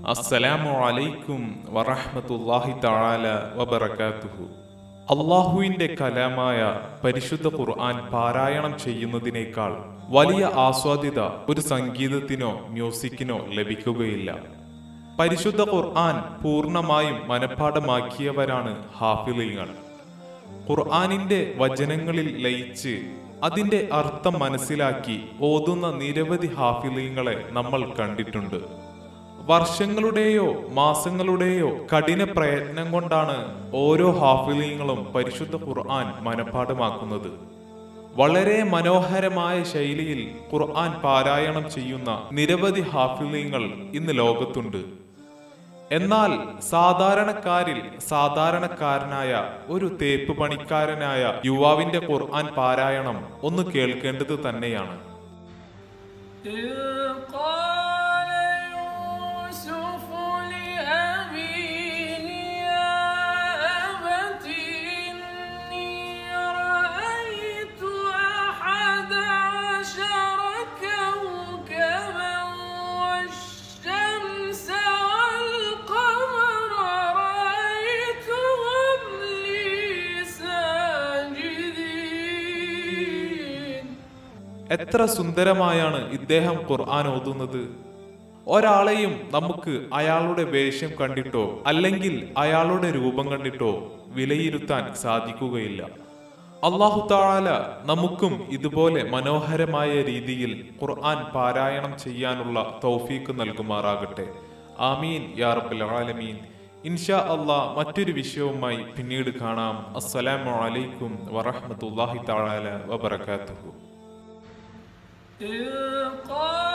അസ്സലാമു അലൈക്കും വറഹ്മത്തുള്ളാഹി തആല വബറകാതുഹു അള്ളാഹുവിന്റെ കലാമായ പരിശുദ്ധ ഖുർആൻ പാരായണം ചെയ്യുന്നതിനേക്കാൾ വലിയ ആസ്വാദ്യത ഒരു സംഗീതത്തിനോ മ്യൂസിക്കിനോ ലഭിക്കുകയില്ല പരിശുദ്ധ ഖുർആൻ പൂർണ്ണമായും മനഃപ്പാഠമാക്കിയവരാണ് ഹാഫിളിങ്ങൾ ഖുർആനിന്റെ വചനങ്ങളിൽ ലയിച്ച് അതിന്റെ അർത്ഥം മനസ്സിലാക്കി ഓതുന്ന നിരവധി ഹാഫിളീങ്ങളെ നമ്മൾ കണ്ടിട്ടുണ്ട് വർഷങ്ങളുടെയോ മാസങ്ങളുടെയോ കഠിന പ്രയത്നം കൊണ്ടാണ് ഓരോ ഹാഫിളീങ്ങളും പരിശുദ്ധ ഖുർആൻ മനഃപ്പാഠമാക്കുന്നത് വളരെ മനോഹരമായ ശൈലിയിൽ ഖുർആൻ പാരായണം ചെയ്യുന്ന നിരവധി ഹാഫിളീങ്ങൾ ഇന്ന് ലോകത്തുണ്ട് എന്നാൽ സാധാരണക്കാരിൽ സാധാരണക്കാരനായ ഒരു തേപ്പ് പണിക്കാരനായ യുവാവിന്റെ ഖുർആൻ പാരായണം ഒന്ന് കേൾക്കേണ്ടത് തന്നെയാണ് إذ قال يوسف لأبيه يا أبت إني رأيت أحد عشر كوكبا والشمس والقمر رأيتهم لي ساجدين എത്ര സുന്ദരമായാണ് ഇദ്ദേഹം ഖുർആൻ ഓതുന്നത് ഒരാളെയും നമുക്ക് അയാളുടെ വേഷം കണ്ടിട്ടോ അല്ലെങ്കിൽ അയാളുടെ രൂപം കണ്ടിട്ടോ വിലയിരുത്താൻ സാധിക്കുകയില്ല അള്ളാഹു താഴാല നമുക്കും ഇതുപോലെ മനോഹരമായ രീതിയിൽ ഖുർആൻ പാരായണം ചെയ്യാനുള്ള തൗഫീക്ക് നൽകുമാറാകട്ടെ ആമീൻ യാ റബ്ബൽ ആലമീൻ ഇൻഷാ അള്ളാ മറ്റൊരു വിഷയവുമായി പിന്നീട് കാണാം അസ്സലാമു അലൈക്കും വറഹ്മത്തുള്ളാഹി തആല വബറകാതുഹു إذ قال